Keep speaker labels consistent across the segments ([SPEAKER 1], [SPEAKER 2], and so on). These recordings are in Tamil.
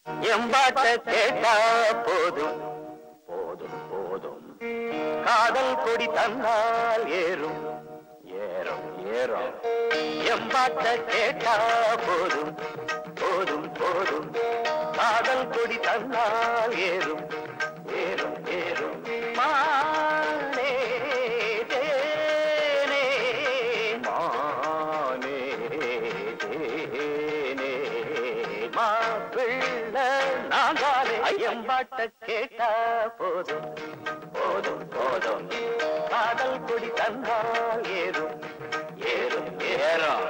[SPEAKER 1] எம்பாட்ட கேட்டா போதும் போதும் போதும் காதல் கொடி தந்தால் ஏறும் ஏறும் ஏறும் எம்பாட்ட கேட்டா போதும் போதும் போதும் காதல் கொடி தந்தால் ஏறும் ஏறும் ஏறும் மானே தேனே மானே தேனே மாப்பிள்ள நாங்காலே ஐயம்பாட்ட கேட்டா போதும் போதும் போதும் காதல் கொடி தந்தால் ஏறும் ஏறும் ஏறும்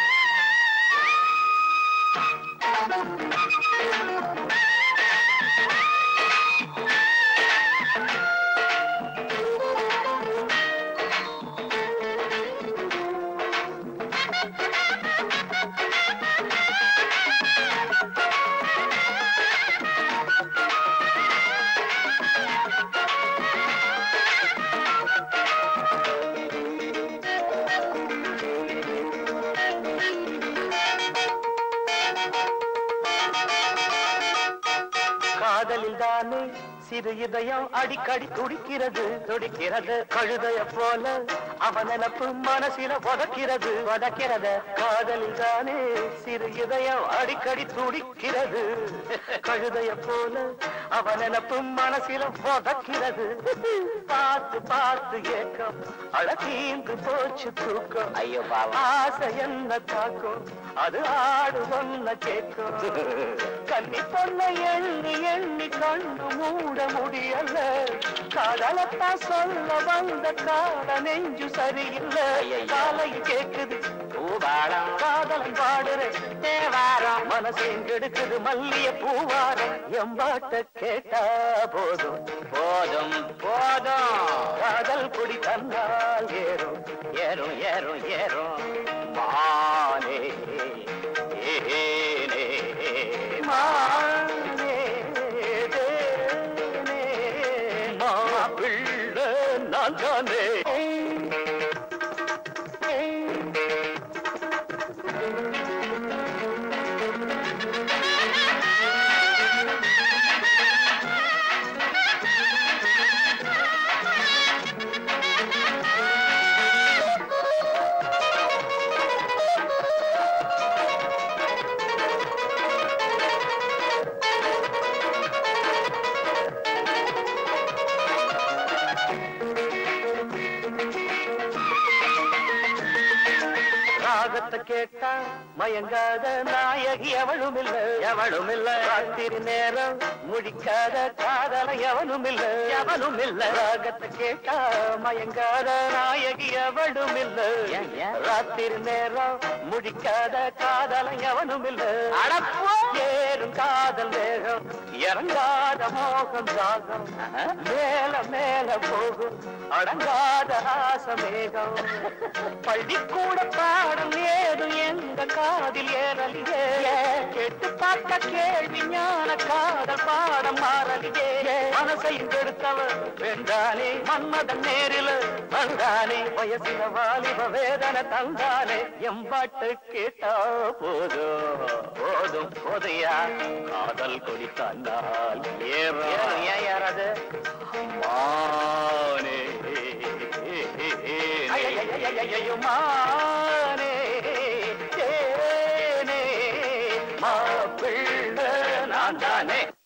[SPEAKER 1] காதலில் தானே சிறு இதயம் அடிக்கடி துடிக்கிறது துடிக்கிறது கழுதைய போல அவன் நினப்பு மனசில உதக்கிறது உதக்கிறது காதலில் தானே சிறு இதயம் அடிக்கடி துடிக்கிறது கழுதைய போல அவன் நினப்பு மனசில உதக்கிறது பார்த்து பார்த்து ஏக்கம் அழகீந்து போச்சு தூக்கம் ஐயோ ஆசை என்ன தாக்கும் அது ஆடு ஒன்ன கேட்கும் கன்னி பொண்ண எண்ணி எண்ணி கண்ணு மூட முடியல காதலத்தான் சொல்ல வந்த கால நெஞ்சு சரியில்லை காலை கேக்குது பூவாரம் காதலம் பாடுற தேவாரம் மனசையும் கெடுக்குது மல்லிய பூவாரம் எம்பாட்ட கேட்டா போதும் போதும் போதும் காதல் குடி தந்தால் ஏறும் ஏறும் ஏறும் ஏறும் மானே ஏனே மானே தேனே மாப்பிள்ள நான் தானே ராகத்தை கேட்டா மயங்காத நாயகி எவளும் இல்ல எவளும் இல்ல ராத்திரி நேரம் முடிக்காத காதல எவனும் இல்ல எவனும் இல்ல ராகத்தை கேட்டா மயங்காத நாயகி எவளும் இல்ல ராத்திரி நேரம் முடிக்காத காதல எவனும் இல்ல அடப்போ ஏறும் காதல் வேகம் இறங்காத மோகம் ராகம் மேல மேல போகும் அடங்காத ஆசமேகம் பள்ளிக்கூட பாடம் ஏதும் எங்க காதில் ஏறலியே கேட்டு பார்த்த கேள்வி ஞான காதல் பாடம் மாறலியே மனசையும் கெடுத்தவர் வென்றானே மன்மதன் நேரில் வந்தானே வயசில வாலிப வேதனை தந்தானே எம்பாட்டு கேட்டா போதும் போதும் போதையா காதல் கொடி தந்தால் ஏறும் ஏன் யாராது மானே ஐயையையையையோ மானே தேனே மாப்பிள்ளை நான் தானே